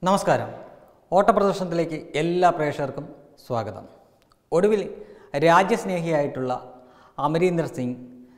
നമസ്കാരം ഓട്ടപ്രദർശനത്തിലേക്ക് എല്ലാ പ്രേക്ഷകർക്കും സ്വാഗതം ഒടുവിൽ രാജ്യസ്നേഹിയായിട്ടുള്ള അമരീന്ദർ സിംഗ്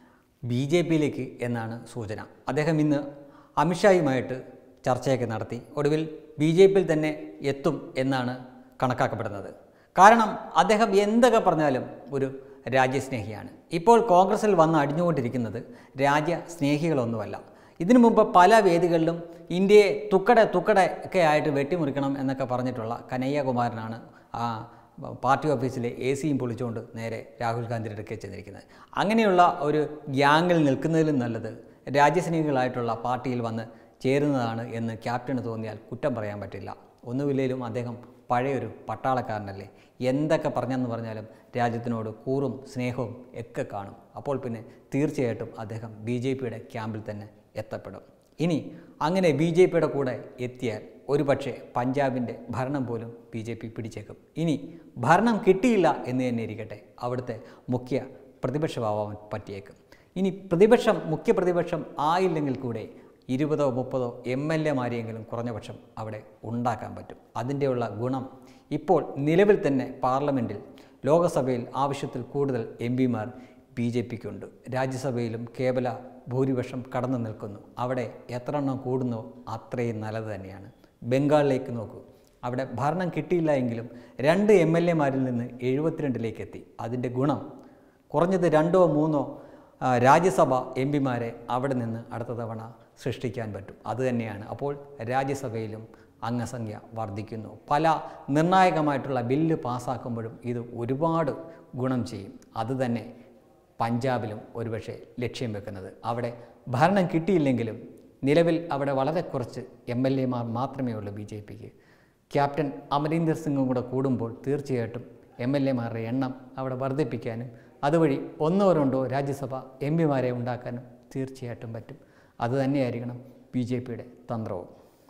ബി ജെ പിയിലേക്ക് എന്നാണ് സൂചന അദ്ദേഹം ഇന്ന് അമിത്ഷായുമായിട്ട് ചർച്ചയൊക്കെ നടത്തി ഒടുവിൽ ബി ജെ പിയിൽ തന്നെ എത്തും എന്നാണ് കണക്കാക്കപ്പെടുന്നത് കാരണം അദ്ദേഹം എന്തൊക്കെ പറഞ്ഞാലും ഒരു രാജ്യസ്നേഹിയാണ് ഇപ്പോൾ കോൺഗ്രസിൽ വന്ന് അടിഞ്ഞുകൊണ്ടിരിക്കുന്നത് രാജ്യസ്നേഹികളൊന്നുമല്ല ഇതിനു മുമ്പ് പല വേദികളിലും ഇന്ത്യയെ തുക്കടെ തുക്കടെ ഒക്കെ ആയിട്ട് വെട്ടിമുറിക്കണം എന്നൊക്കെ പറഞ്ഞിട്ടുള്ള കനയ്യകുമാരനാണ് ആ പാർട്ടി ഓഫീസിലെ എ സിയും പൊളിച്ചുകൊണ്ട് നേരെ രാഹുൽ ഗാന്ധിയുടെ അടുക്കെ ചെന്നിരിക്കുന്നത് അങ്ങനെയുള്ള ഒരു ഗ്യാങ്ങിൽ നിൽക്കുന്നതിലും നല്ലത് രാജ്യസ്നേഹികളായിട്ടുള്ള പാർട്ടിയിൽ വന്ന് ചേരുന്നതാണ് എന്ന് ക്യാപ്റ്റന് തോന്നിയാൽ കുറ്റം പറയാൻ പറ്റില്ല ഒന്നുമില്ലേലും അദ്ദേഹം പഴയൊരു പട്ടാളക്കാരനല്ലേ എന്തൊക്കെ പറഞ്ഞെന്ന് പറഞ്ഞാലും രാജ്യത്തിനോട് കൂറും സ്നേഹവും ഒക്കെ കാണും അപ്പോൾ പിന്നെ തീർച്ചയായിട്ടും അദ്ദേഹം ബി ജെ പിയുടെ ക്യാമ്പിൽ തന്നെ എത്തപ്പെടും ഇനി അങ്ങനെ ബി ജെ പിയുടെ കൂടെ എത്തിയാൽ ഒരുപക്ഷെ പഞ്ചാബിൻ്റെ ഭരണം പോലും ബി ജെ പി പിടിച്ചേക്കും ഇനി ഭരണം കിട്ടിയില്ല എന്ന് തന്നെ ഇരിക്കട്ടെ അവിടുത്തെ മുഖ്യ പ്രതിപക്ഷമാവാൻ പറ്റിയേക്കും ഇനി പ്രതിപക്ഷം മുഖ്യ പ്രതിപക്ഷം ആയില്ലെങ്കിൽ കൂടെ ഇരുപതോ മുപ്പതോ എം എൽ എമാരെയെങ്കിലും കുറഞ്ഞ പക്ഷം അവിടെ ഉണ്ടാക്കാൻ പറ്റും അതിൻ്റെയുള്ള ഗുണം ഇപ്പോൾ നിലവിൽ തന്നെ പാർലമെൻറ്റിൽ ലോകസഭയിൽ ആവശ്യത്തിൽ കൂടുതൽ എം പിമാർ ബി ജെ പിക്കുണ്ട് രാജ്യസഭയിലും കേവല ഭൂരിപക്ഷം കടന്നു നിൽക്കുന്നു അവിടെ എത്ര എണ്ണം കൂടുന്നോ അത്രയും നല്ലത് തന്നെയാണ് ബംഗാളിലേക്ക് നോക്കൂ അവിടെ ഭരണം കിട്ടിയില്ല എങ്കിലും രണ്ട് എം എൽ എമാരിൽ നിന്ന് എഴുപത്തിരണ്ടിലേക്ക് എത്തി അതിൻ്റെ ഗുണം കുറഞ്ഞത് രണ്ടോ മൂന്നോ ആ, രാജ്യസഭ എം പിമാരെ അവിടെ നിന്ന് അടുത്ത തവണ സൃഷ്ടിക്കാൻ പറ്റും അതുതന്നെയാണ് അപ്പോൾ രാജ്യസഭയിലും അംഗസംഖ്യ വർദ്ധിക്കുന്നു പല നിർണായകമായിട്ടുള്ള ബില്ല് പാസ്സാക്കുമ്പോഴും ഇത് ഒരുപാട് ഗുണം ചെയ്യും അതുതന്നെ പഞ്ചാബിലും ഒരുപക്ഷെ ലക്ഷ്യം വെക്കുന്നത് അവിടെ ഭരണം കിട്ടിയില്ലെങ്കിലും നിലവിൽ അവിടെ വളരെ കുറച്ച് എം എൽ എമാർ മാത്രമേ ഉള്ളൂ ബി ജെ പിക്ക് ക്യാപ്റ്റൻ അമരീന്ദർ സിംഗും കൂടെ കൂടുമ്പോൾ തീർച്ചയായിട്ടും എം എൽ എമാരുടെ എണ്ണം അവിടെ വർദ്ധിപ്പിക്കാനും അതുവഴി ഒന്നോ രണ്ടോ രാജ്യസഭ എം പിമാരെ ഉണ്ടാക്കാനും തീർച്ചയായിട്ടും പറ്റും അതുതന്നെയായിരിക്കണം ബി ജെ പിയുടെ തന്ത്രവും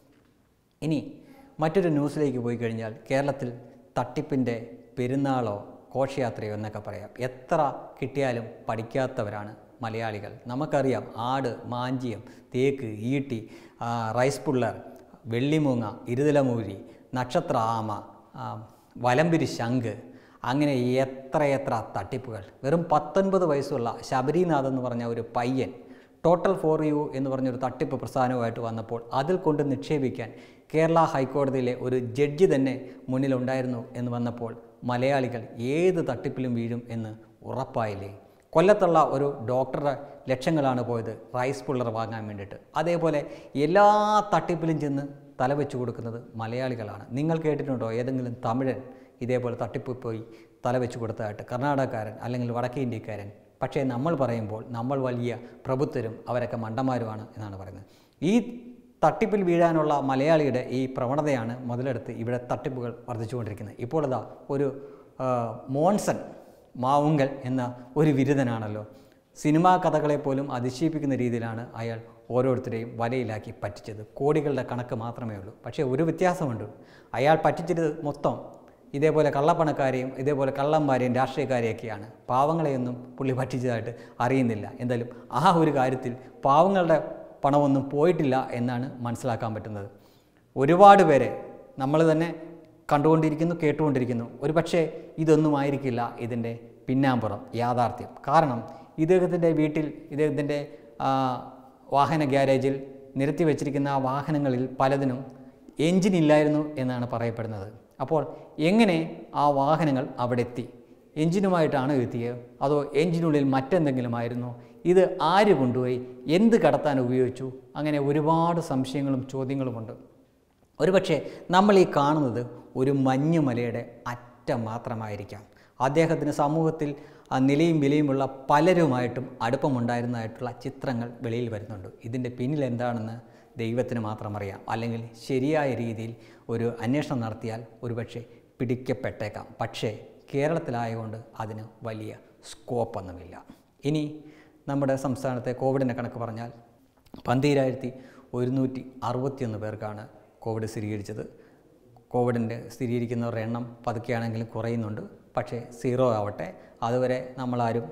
ഇനി മറ്റൊരു ന്യൂസിലേക്ക് പോയി കഴിഞ്ഞാൽ കേരളത്തിൽ തട്ടിപ്പിൻ്റെ പെരുന്നാളോ ഘോഷയാത്രയോ എന്നൊക്കെ പറയാം എത്ര കിട്ടിയാലും പഠിക്കാത്തവരാണ് മലയാളികൾ നമുക്കറിയാം ആട് മാഞ്ചിയം തേക്ക് ഈട്ടി ആ, റൈസ് പുള്ളർ വെള്ളിമൂങ്ങ ഇരുതലമൂരി നക്ഷത്ര ആമ ആ, വലമ്പിരി ശംഖ് അങ്ങനെ എത്രയെത്ര തട്ടിപ്പുകൾ വെറും പത്തൊൻപത് വയസ്സുള്ള ശബരിനാഥ് എന്ന് പറഞ്ഞ ഒരു പയ്യൻ ടോട്ടൽ ഫോർ യു എന്ന് പറഞ്ഞൊരു തട്ടിപ്പ് പ്രസ്ഥാനവുമായിട്ട് വന്നപ്പോൾ അതിൽ കൊണ്ട് നിക്ഷേപിക്കാൻ കേരള ഹൈക്കോടതിയിലെ ഒരു ജഡ്ജി തന്നെ മുന്നിലുണ്ടായിരുന്നു എന്ന് വന്നപ്പോൾ മലയാളികൾ ഏത് തട്ടിപ്പിലും വീഴും എന്ന് ഉറപ്പായില്ലേ കൊല്ലത്തുള്ള ഒരു ഡോക്ടറുടെ ലക്ഷങ്ങളാണ് പോയത് റൈസ് പുള്ളർ വാങ്ങാൻ വേണ്ടിയിട്ട് അതേപോലെ എല്ലാ തട്ടിപ്പിലും ചെന്ന് തലവെച്ച് കൊടുക്കുന്നത് മലയാളികളാണ് നിങ്ങൾ കേട്ടിട്ടുണ്ടോ ഏതെങ്കിലും തമിഴൻ ഇതേപോലെ തട്ടിപ്പ് പോയി തലവെച്ച് കൊടുത്തതായിട്ട് കർണാടകക്കാരൻ അല്ലെങ്കിൽ വടക്കേ ഇന്ത്യക്കാരൻ പക്ഷേ നമ്മൾ പറയുമ്പോൾ നമ്മൾ വലിയ പ്രഭുത്വരും അവരൊക്കെ മണ്ടന്മാരുമാണ് എന്നാണ് പറയുന്നത് ഈ തട്ടിപ്പിൽ വീഴാനുള്ള മലയാളിയുടെ ഈ പ്രവണതയാണ് മുതലെടുത്ത് ഇവിടെ തട്ടിപ്പുകൾ വർദ്ധിച്ചുകൊണ്ടിരിക്കുന്നത് ഇപ്പോൾ ഇതാ ഒരു ആ, മോൺസൺ മാവുങ്കൽ എന്ന ഒരു വിരുദ്ധനാണല്ലോ സിനിമാ കഥകളെ പോലും അതിശയിപ്പിക്കുന്ന രീതിയിലാണ് അയാൾ ഓരോരുത്തരെയും വലയിലാക്കി പറ്റിച്ചത് കോടികളുടെ കണക്ക് മാത്രമേ ഉള്ളൂ പക്ഷേ ഒരു വ്യത്യാസമുണ്ട് അയാൾ പറ്റിച്ചത് മൊത്തം ഇതേപോലെ കള്ളപ്പണക്കാരെയും ഇതേപോലെ കള്ളന്മാരെയും രാഷ്ട്രീയക്കാരെയൊക്കെയാണ് പാവങ്ങളെയൊന്നും പുള്ളി പറ്റിച്ചതായിട്ട് അറിയുന്നില്ല എന്തായാലും ആ ഒരു കാര്യത്തിൽ പാവങ്ങളുടെ പണമൊന്നും പോയിട്ടില്ല എന്നാണ് മനസ്സിലാക്കാൻ പറ്റുന്നത് ഒരുപാട് പേരെ നമ്മൾ തന്നെ കണ്ടുകൊണ്ടിരിക്കുന്നു കേട്ടുകൊണ്ടിരിക്കുന്നു ഒരു പക്ഷേ ഇതൊന്നും ആയിരിക്കില്ല ഇതിൻ്റെ പിന്നാമ്പുറം യാഥാർത്ഥ്യം കാരണം ഇദ്ദേഹത്തിൻ്റെ വീട്ടിൽ ഇദ്ദേഹത്തിൻ്റെ ആ, വാഹന ഗ്യാരേജിൽ നിരത്തി വെച്ചിരിക്കുന്ന ആ വാഹനങ്ങളിൽ പലതിനും എൻജിൻ ഇല്ലായിരുന്നു എന്നാണ് പറയപ്പെടുന്നത് അപ്പോൾ എങ്ങനെ ആ വാഹനങ്ങൾ അവിടെ എത്തി എൻജിനുമായിട്ടാണ് എത്തിയത് അതോ എൻജിനുള്ളിൽ മറ്റെന്തെങ്കിലും ആയിരുന്നോ ഇത് ആര് കൊണ്ടുപോയി എന്ത് കടത്താൻ ഉപയോഗിച്ചു അങ്ങനെ ഒരുപാട് സംശയങ്ങളും ചോദ്യങ്ങളുമുണ്ട് ഒരുപക്ഷെ നമ്മൾ ഈ കാണുന്നത് ഒരു മഞ്ഞുമലയുടെ അറ്റം മാത്രമായിരിക്കാം അദ്ദേഹത്തിന് സമൂഹത്തിൽ ആ നിലയും വിലയുമുള്ള പലരുമായിട്ടും അടുപ്പമുണ്ടായിരുന്നതായിട്ടുള്ള ചിത്രങ്ങൾ വെളിയിൽ വരുന്നുണ്ട് ഇതിൻ്റെ പിന്നിൽ എന്താണെന്ന് ദൈവത്തിന് മാത്രം അറിയാം അല്ലെങ്കിൽ ശരിയായ രീതിയിൽ ഒരു അന്വേഷണം നടത്തിയാൽ ഒരുപക്ഷെ പിടിക്കപ്പെട്ടേക്കാം പക്ഷേ കേരളത്തിലായതുകൊണ്ട് അതിന് വലിയ സ്കോപ്പൊന്നുമില്ല ഇനി നമ്മുടെ സംസ്ഥാനത്തെ കോവിഡിൻ്റെ കണക്ക് പറഞ്ഞാൽ പന്തീരായിരത്തി ഒരുന്നൂറ്റി അറുപത്തിയൊന്ന് പേർക്കാണ് കോവിഡ് സ്ഥിരീകരിച്ചത് കോവിഡിൻ്റെ സ്ഥിരീകരിക്കുന്നവരുടെ എണ്ണം പതുക്കെയാണെങ്കിലും കുറയുന്നുണ്ട് പക്ഷേ സീറോ ആവട്ടെ അതുവരെ നമ്മളാരും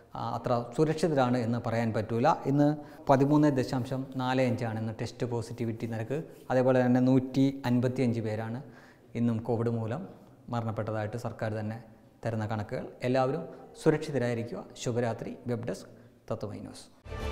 ആ, അത്ര സുരക്ഷിതരാണ് എന്ന് പറയാൻ പറ്റൂല ഇന്ന് പതിമൂന്ന് ദശാംശം നാല് അഞ്ചാണ് ഇന്ന് ടെസ്റ്റ് പോസിറ്റിവിറ്റി നിരക്ക് അതേപോലെ തന്നെ നൂറ്റി അൻപത്തി അഞ്ച് പേരാണ് ഇന്നും കോവിഡ് മൂലം മരണപ്പെട്ടതായിട്ട് സർക്കാർ തന്നെ തരുന്ന കണക്കുകൾ എല്ലാവരും സുരക്ഷിതരായിരിക്കുക ശുഭരാത്രി വെബ് ഡെസ്ക് തത്വമൈ ന്യൂസ്